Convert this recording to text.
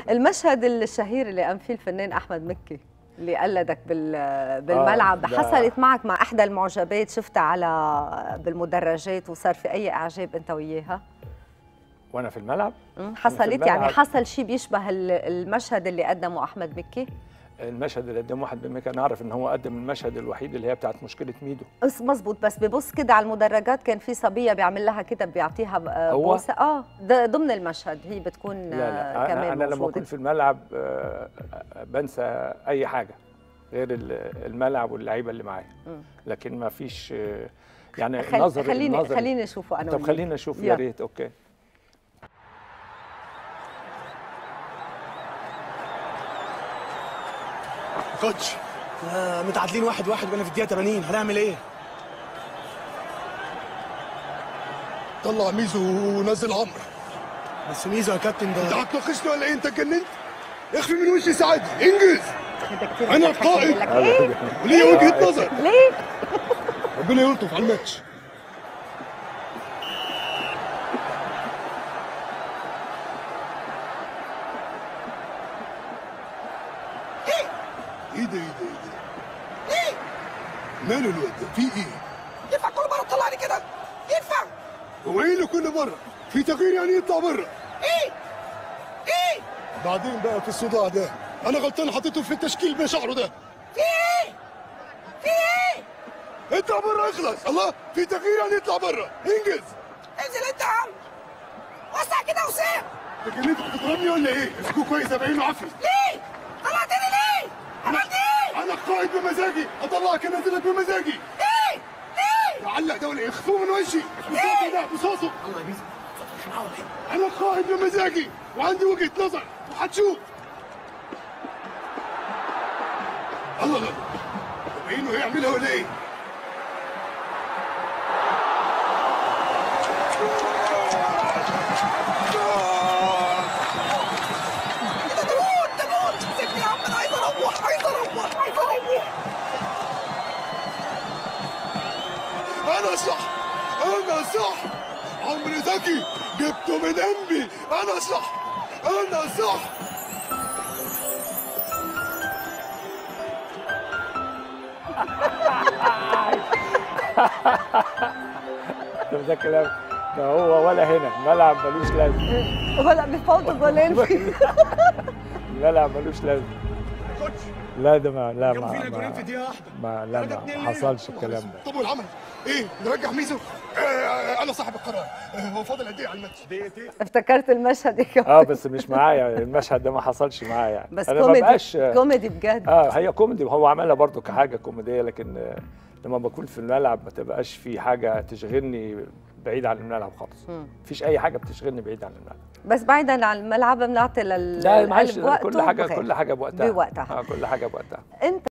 المشهد الشهير اللي قام فيه الفنان احمد مكي اللي قلدك بال- بالملعب ده- حصلت معك مع احدى المعجبات شفتها على بالمدرجات وصار في اي اعجاب انت وياها وانا في الملعب مم، حصلت يعني الملعب. حصل شيء بيشبه ال- المشهد اللي قدمه احمد مكي المشهد اللي قدم واحد بما كان اعرف ان هو قدم المشهد الوحيد اللي هي بتاعت مشكله ميدو بس مزبوط بس ببص كده على المدرجات كان في صبيه بيعمل لها كده بيعطيها آه، هو؟ بوسه اه ده ضمن المشهد هي بتكون لا لا آه، كمان انا, أنا لما موجودة. اكون في الملعب آه، آه، بنسى اي حاجه غير ال- الملعب واللعيبه اللي معايا مم. لكن ما فيش آه، يعني خل... نظري خليني نظري خليني اشوفه انا طب وياك. خلينا نشوف يا يلا. ريت اوكي كوتش آه متعادلين واحد واحد وانا في الدقيقه 80 هنعمل ايه؟ طلع ميزو ونزل عمرو بس ميزو يا كابتن انت ده هتناقشني ولا ايه انت اتجننت اخفي من وشي سعادي انجز انت كتير أنا بتضحك القائد. بقول لك ايه وليه وجهه نظر ليه ربنا يلطف على الماتش ايه ده ايه ده ايه ده ايه ماله الواد ده في ايه ينفع كل مره تطلعني كده؟ ينفع هو ايه اللي كنا بره في تغيير يعني يطلع بره ايه؟ ايه؟ بعدين بقى في الصداع ده انا غلطان حطيته في التشكيل بشعره ده في ايه؟ في ايه؟ اطلع بره اخلص الله في تغيير يعني يطلع بره انجز انزل انت يا عم وسع كده وسيب لكن انت بتضربني ولا ايه؟ اسكو كويس ابين عافي ليه؟ طلعتني ليه؟ عملت ايه؟ انا قائد بمزاجي اطلعك انزلك بمزاجي ليه؟ ليه؟ تعلق ده ولا اخفوه من وشي بصوته ده بصوته الله يبيزك معاه ولا ايه؟ انا قائد بمزاجي وعندي وجهه نظر وهتشوف الله الله باينه هيعملها ولا ايه؟ تموت تموت سيبني يا عم انا عايز اروح عايز اروح عايز اروح انا صح انا صح عمرو زكي جبته من قلبي انا صح انا صح طب ده كلام ده هو ولا هنا الملعب ملوش لازمه ولا بفوتوا جولين فيه الملعب ملوش لازمه كوتش لا ده ما لا جابوا فينا ما, جولين في ما, دقيقه واحده ما لا ثلاثة ما اتنين ما ليه؟ حصلش الكلام ده طب والعمل ايه نرجع ميزو آه آه، انا صاحب القرار آه، هو فاضل قد ايه على الماتش دقيقتين افتكرت المشهد يا اه بس مش معايا المشهد ده ما حصلش معايا يعني بس انا ما كوميدي بقاش كوميدي بجد اه هي كوميدي وهو عملها برضو كحاجه كوميديه لكن آه، لما بكون في الملعب ما تبقاش في حاجه تشغلني بعيد عن الملعب خالص مم. مفيش اي حاجه بتشغلني بعيد عن الملعب بس بعيدا عن الملعب بنعطي لل لا معلش القلب كل وقته حاجه بغير. كل حاجه بوقتها بوقتها. اه كل حاجه بوقتها انت